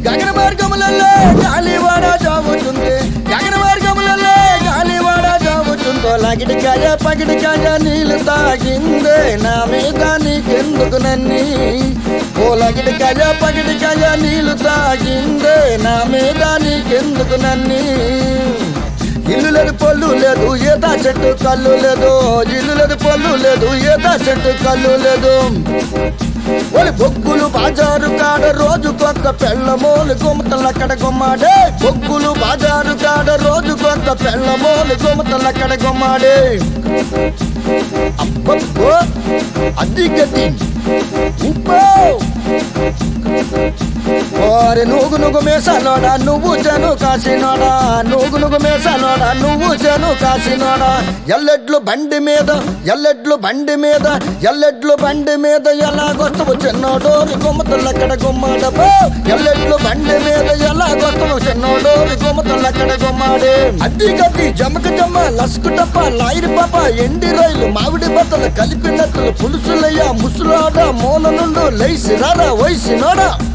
గగన మార్గములలో గాలివాడ జాగుతుంది గగన మార్గములలో గాలివాడ జాగుతుందో లగిడి కాయ పగిడి కాయ నీళ్ళు తాగిందే నా మీద నీకెందుకు నన్ని ఓ లగిడి కాయ పగిడి కాయ నీళ్ళు తాగిందే నా మీద నీకెందుకు నన్ని ఇల్లు లేదు పొల్లు లేదు ఏదా చెట్టు కళ్ళు లేదు ఇల్లు లేదు పొల్లు లేదు ఏదా చెట్టు కళ్ళు లేదు ఒలి బొగ్గులు బాజారు కాడ రోజు కొత్త పెళ్ళమోలు గుమతలక్కడ గుమ్మాడే బొగ్గులు బాజారు కాడ రోజు కొత్త పెళ్ళమోలు గుమతలక్కడ గుమ్మాడే అబ్బబ్బో అది గతి ఉప్పో ఓరి నువ్వు నువ్వు మేసాలోడా నువ్వు జను కాసినోడా నువ్వు నువ్వు మేసాలోడా నువ్వు జను కాసినోడా ఎల్లెడ్లు బండి మీద ఎల్లెడ్లు బండి మీద ఎల్లెడ్లు బండి మీద ఎలాగొస్తావు చిన్నోడు గుమ్మతులక్కడ గుమ్మాడబో ఎల్లెడ్లు బండి మీద ఎలాగొస్తావు చిన్నోడు గుమ్మతులక్కడ గుమ్మాడే అడ్డి గడ్డి జమక జమ్మ లస్కు టప్ప లాయిరి పాప ఎండి రైలు మామిడి బత్తలు కలిపినట్లు పులుసులయ్య ముసులాడ మూల నుండు లేసి రారా వయసినోడా